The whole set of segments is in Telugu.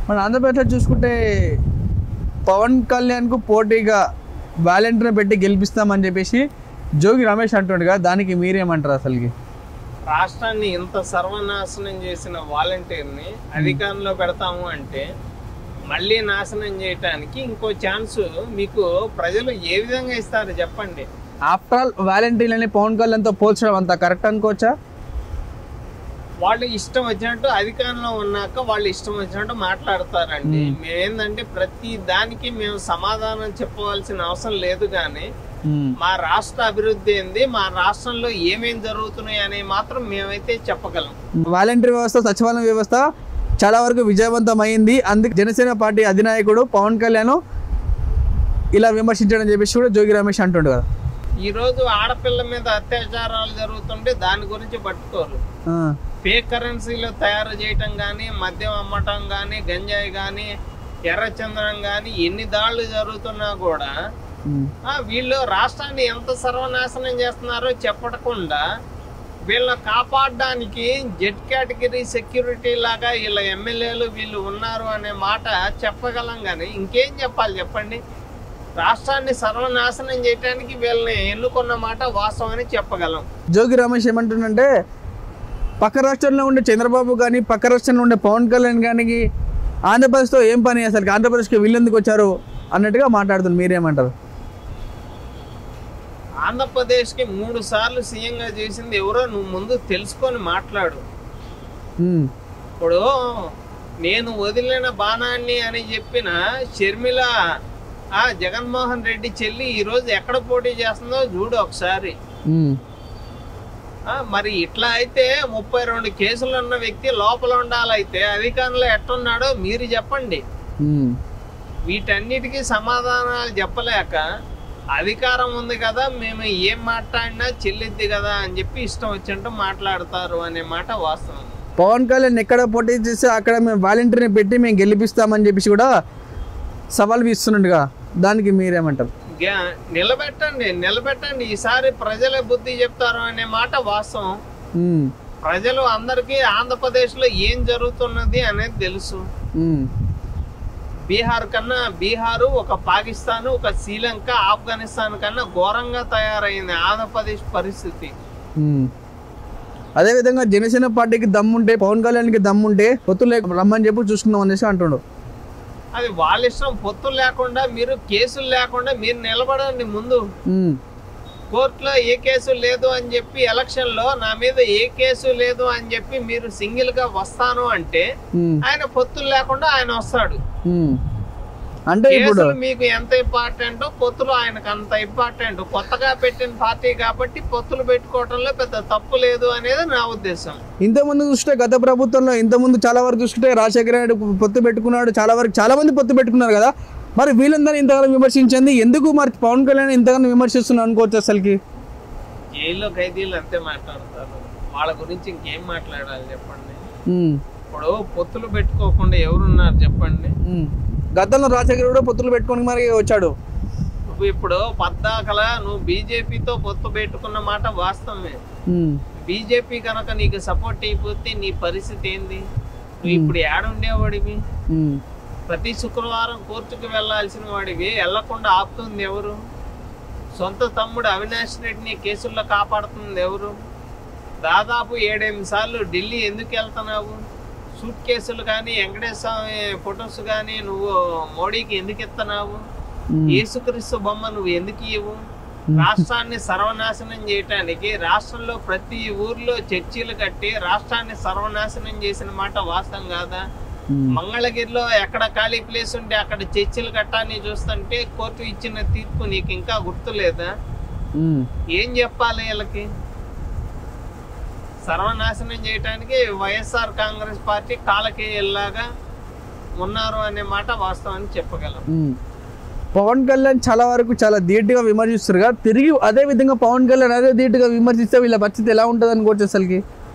మన ఆంధ్రప్రదేశ్లో చూసుకుంటే పవన్ కళ్యాణ్కు పోటీగా వాలంటీర్ని పెట్టి గెలిపిస్తామని చెప్పేసి జోగి రమేష్ అంటుండగా దానికి మీరేమంటారు అసలుకి రాష్ట్రాన్ని ఇంత సర్వనాశనం చేసిన వాలంటీర్ని అధికారంలో పెడతాము అంటే మళ్ళీ నాశనం చేయటానికి ఇంకో ఛాన్స్ మీకు ప్రజలు ఏ విధంగా ఇస్తారు చెప్పండి ఆఫ్టర్ ఆల్ వాలంటీర్లని పవన్ కళ్యాణ్తో పోల్చడం అంత కరెక్ట్ అనుకోవచ్చా వాళ్ళు ఇష్టం వచ్చినట్టు అధికారంలో ఉన్నాక వాళ్ళు ఇష్టం వచ్చినట్టు మాట్లాడతారండి మేమేందంటే ప్రతి దానికి మేము సమాధానం చెప్పవలసిన అవసరం లేదు కానీ మ్మ్. మా రాష్ట్ర అభివృద్ధి ఏంది మా రాష్ట్రంలో ఏమేం జరుగుతున్నాయి అని మాత్రం మేమైతే చెప్పగలం వాలంటీర్ వ్యవస్థ సచివాలయం వ్యవస్థ చాలా వరకు విజయవంతం అయింది అందుకు జనసేన పార్టీ అధినాయకుడు పవన్ కళ్యాణ్ ఇలా విమర్శించడం చెప్పేసి కూడా జోగి రమేష్ అంటుండు కదా ఈ రోజు ఆడపిల్ల మీద అత్యాచారాలు జరుగుతుంటే దాని గురించి పట్టుకోరు ఆ, ఫేక్ కరెన్సీలు తయారు చేయటం కానీ మద్యం అమ్మటం కానీ గంజాయి కానీ ఎర్రచందనం కానీ ఎన్ని దాడులు జరుగుతున్నా కూడా మ్మ్. ఆ, వీళ్ళు రాష్ట్రాన్ని ఎంత సర్వనాశనం చేస్తున్నారో చెప్పకుండా వీళ్ళని కాపాడడానికి జెడ్ కేటగిరీ సెక్యూరిటీ లాగా వీళ్ళ ఎమ్మెల్యేలు వీళ్ళు ఉన్నారు అనే మాట చెప్పగలం కానీ ఇంకేం చెప్పాలి చెప్పండి రాష్ట్రాన్ని సర్వనాశనం చేయడానికి వీళ్ళని ఎన్నుకున్న మాట వాస్తవం అని చెప్పగలం జోగి రమేష్ ఏమంటుండంటే పక్క రాష్ట్రంలో ఉండే చంద్రబాబు కానీ పక్క రాష్ట్రంలో ఉండే పవన్ కళ్యాణ్ కానీ ఆంధ్రప్రదేశ్తో ఏం పని అసలు ఆంధ్రప్రదేశ్కి వీళ్ళెందుకు వచ్చారు అన్నట్టుగా మాట్లాడుతుంది మీరేమంటారు ఆంధ్రప్రదేశ్కి మూడు సార్లు సీఎంగా చేసింది ఎవరో నువ్వు ముందు తెలుసుకొని మాట్లాడు మ్మ్. ఇప్పుడు నేను వదిలిన బాణాన్ని అని చెప్పిన షర్మిల ఆ జగన్మోహన్ రెడ్డి చెల్లి ఈరోజు ఎక్కడ పోటీ చేస్తుందో చూడు ఒకసారి మ్మ్. ఆ, మరి ఇట్లా అయితే ముప్పై రెండు కేసులు ఉన్న వ్యక్తి లోపల ఉండాలైతే అధికారంలో ఎట్టున్నాడో మీరు చెప్పండి మ్మ్. వీటన్నిటికీ సమాధానాలు చెప్పలేక అధికారం ఉంది కదా మేము ఏం మాట్లాడినా చెల్లిద్ది కదా అని చెప్పి ఇష్టం వచ్చినట్టు మాట్లాడతారు అనే మాట వాస్తవం పవన్ కళ్యాణ్ ఎక్కడ పోటీ చేస్తే అక్కడ మేము వాలంటీర్ని పెట్టి మేము గెలిపిస్తామని చెప్పేసి కూడా సవాల్ ఇస్తున్నట్టుగా దానికి మీరేమంటారు గ్యా- నిలబెట్టండి నిలబెట్టండి ఈసారి ప్రజలే బుద్ధి చెప్తారు అనే మాట వాస్తవం మ్మ్. ప్రజలు అందరికీ ఆంధ్రప్రదేశ్లో ఏం జరుగుతున్నది అనేది తెలుసు మ్మ్. బీహార్ కన్నా బీహారు ఒక పాకిస్తాన్ ఒక శ్రీలంక ఆఫ్ఘనిస్తాన్ కన్నా ఘోరంగా తయారైంది ఆంధ్రప్రదేశ్ పరిస్థితి మ్మ్. అదేవిధంగా జనసేన పార్టీకి దమ్ముంటే పవన్ కళ్యాణ్కి దమ్ముంటే పొత్తు లేక రమ్మని చెప్పి చూసుకుందాం అనేసి అంటుండు అది వాళ్ళ ఇష్టం పొత్తులు లేకుండా మీరు కేసులు లేకుండా మీరు నిలబడండి ముందు మ్మ్. కోర్టులో ఏ కేసు లేదు అని చెప్పి ఎలక్షన్ లో నా మీద ఏ కేసు లేదు అని చెప్పి మీరు సింగిల్ గా వస్తాను అంటే మ్మ్. ఆయన పొత్తులు లేకుండా ఆయన వస్తాడు మ్మ్. అంటే ఇప్పుడు కేసులు మీకు ఎంత ఇంపార్టెంట్ పొత్తులు ఆయనకు అంత ఇంపార్టెంట్ కొత్తగా పెట్టిన పార్టీ కాబట్టి పొత్తులు పెట్టుకోవడంలో పెద్ద తప్పు లేదు అనేది నా ఉద్దేశం ఇంతకుముందు చూస్తే గత ప్రభుత్వంలో ఇంతకుముందు చాలా వరకు చూసుకుంటే రాజశేఖర నాయుడు పొత్తు పెట్టుకున్నాడు చాలా వరకు చాలా మంది పొత్తు పెట్టుకున్నారు కదా మరి వీళ్ళందరూ ఇంతగానో విమర్శించింది ఎందుకు మరి పవన్ కళ్యాణ్ ఇంతగానో విమర్శిస్తున్నారు అనుకోవచ్చు అసలుకి జైల్లో ఖైదీలు అంతే మాట్లాడతారు వాళ్ళ గురించి ఇంకేం మాట్లాడాలి చెప్పండి మ్మ్. ఇప్పుడు పొత్తులు పెట్టుకోకుండా ఎవరున్నారు చెప్పండి మ్మ్. గతంలో రాజశేఖర కూడా పొత్తులు పెట్టుకొని మరి వచ్చాడు నువ్వు ఇప్పుడు పద్దాకల నువ్వు బీజేపీతో పొత్తు పెట్టుకున్న మాట వాస్తవమే మ్మ్. బీజేపీ కనుక నీకు సపోర్ట్ అయిపోతే నీ పరిస్థితి ఏంది నువ్వు ఇప్పుడు ఏడుండేవాడివి మ్మ్. ప్రతి శుక్రవారం కోర్టుకు వెళ్ళాల్సిన వాడివి వెళ్లకుండా ఆపుతుంది ఎవరు సొంత తమ్ముడు అవినాష్ రెడ్డిని కేసుల్లో కాపాడుతుంది ఎవరు దాదాపు ఏడెనిమిది సార్లు ఢిల్లీ ఎందుకు వెళ్తున్నావు సూట్ కేసులు కానీ వెంకటేశ్వర స్వామి ఫొటోస్ కానీ నువ్వు మోడీకి ఎందుకు ఇస్తున్నావు మ్మ్. యేసుక్రీస్తు బొమ్మ నువ్వు ఎందుకు ఇవ్వు రాష్ట్రాన్ని సర్వనాశనం చేయటానికి రాష్ట్రంలో ప్రతి ఊర్లో చర్చిలు కట్టి రాష్ట్రాన్ని సర్వనాశనం చేసిన మాట వాస్తవం కాదా మ్మ్. మంగళగిరిలో ఎక్కడ ఖాళీ ప్లేస్ ఉంటే అక్కడ చర్చిలు కట్టాలని చూస్తుంటే కోర్టు ఇచ్చిన తీర్పు నీకు ఇంకా గుర్తులేదా మ్మ్. ఏం చెప్పాలి వీళ్ళకి సర్వనాశనం చేయటానికి వైఎస్ఆర్ కాంగ్రెస్ పార్టీ కాలకి ఎల్లాగా ఉన్నారు అనే మాట వాస్తవాన్ని చెప్పగలం మ్మ్. పవన్ కళ్యాణ్ చాలా వరకు చాలా ధీటుగా విమర్శిస్తారు కదా తిరిగి అదే విధంగా పవన్ కళ్యాణ్ అదే ధీటుగా విమర్శిస్తే వీళ్ళ పరిస్థితి ఎలా ఉంటుంది అనుకోవచ్చు అసలుకి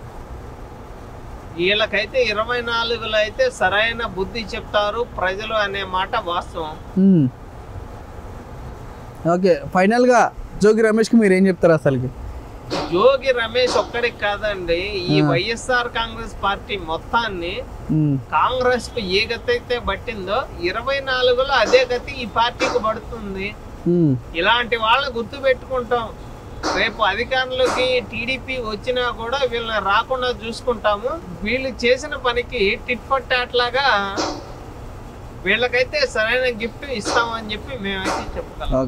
వీళ్ళకైతే ఇరవై నాలుగులో అయితే సరైన బుద్ధి చెప్తారు ప్రజలు అనే మాట వాస్తవం మ్మ్. ఓకే ఫైనల్గా జోగి రమేష్కి మీరు ఏం చెప్తారు అసలుకి జోగి రమేష్ ఒక్కడికి కాదండి ఈ వైఎస్ఆర్ కాంగ్రెస్ పార్టీ మొత్తాన్ని ఉమ్, కాంగ్రెస్ కు ఏ గతి అయితే పట్టిందో ఇరవై నాలుగులో అదే గతి ఈ పార్టీకి పడుతుంది ఉమ్, ఇలాంటి వాళ్ళని గుర్తు పెట్టుకుంటాం రేపు అధికారంలోకి టీడీపీ వచ్చినా కూడా వీళ్ళని రాకుండా చూసుకుంటాము వీళ్ళు చేసిన పనికి టిట్ ఫర్ టాట్ లాగా వీళ్ళకైతే సరైన గిఫ్ట్ ఇస్తామని చెప్పి మేమైతే చెప్పగలం